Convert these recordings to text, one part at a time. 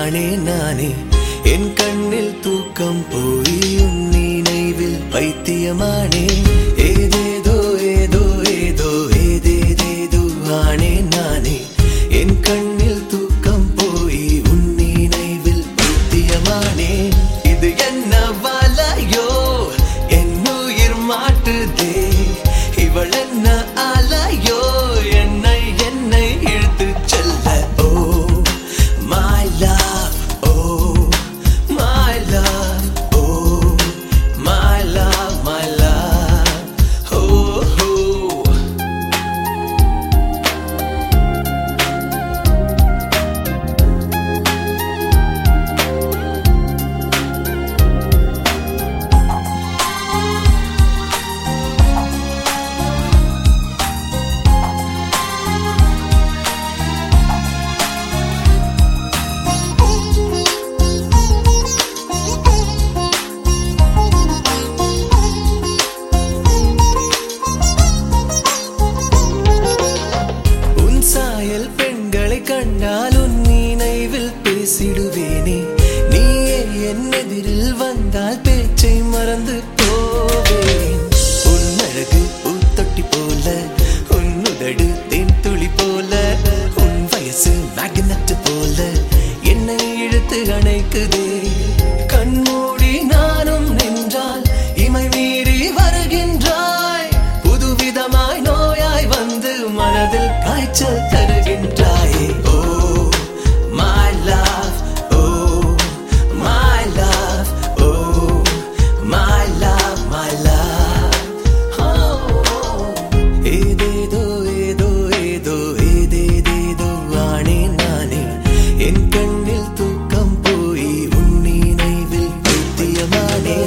ஆனே நானே என் கண்ணில் தூக்கம் போய் உன் நினைவில் பைத்தியமானே ஏதேதோ ஏதோ ஏதோ ஏதேதேதோ ஆனே நானே என் கண்ணில் தூக்கம் போய் உன் நினைவில் பைத்தியமானே இது என்ன வலையோ என் உயிர் மாட்டுதே இவள் என்ன அலையோ என்னை என்னை இழுத்து செல்ல ஓ my love oh my love oh my love my love oh, oh. உன் சாயல் பெண்களை கண்டால் உன் நினைவில் பேசிடுவேனே நீயே என் எதிரில் வந்தால் பேச்சை மறந்து போவேன் உன் அழகு பூத்தொட்டி போல உன் உதடு தேன் துளி போல உன் வயசு மேக்னட் போல என்னை இழுத்து அணைக்குதே கண்மூடி நானும் நின்றால் இமை மீறி வருகின்றாய் புதுவிதமாய் நோயாய் வந்து மனதில் காய்ச்சல் தருகின்றாயே ஓ my love O my love O my love my love oh. ஏதேதோ ஏதோ ஏதோ ஏதேதேதோ ஆனே நானே என் கண்ணில் தூக்கம் போய் உன் நினைவில் பைத்தியமானே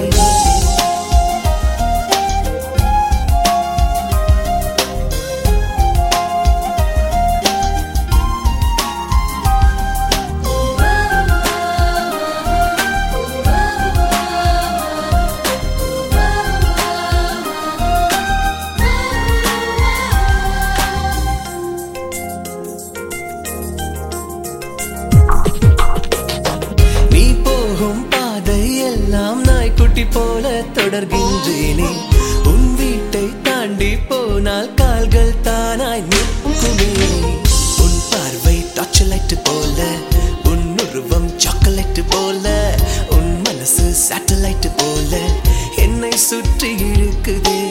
நீ போகும் பாதை எல்லாம் நாய்க்குட்டி போல தொடர்கின்றேனே உன் வீட்டை தாண்டி போனால் கால்கள் தானாய் நிற்குமே உன் பார்வை டார்ச் லைட் போல உன் உருவம் சாக்லேட் போல உன் மனசு சேட்டலைட் போல என்னை சுற்றி இழுக்குதே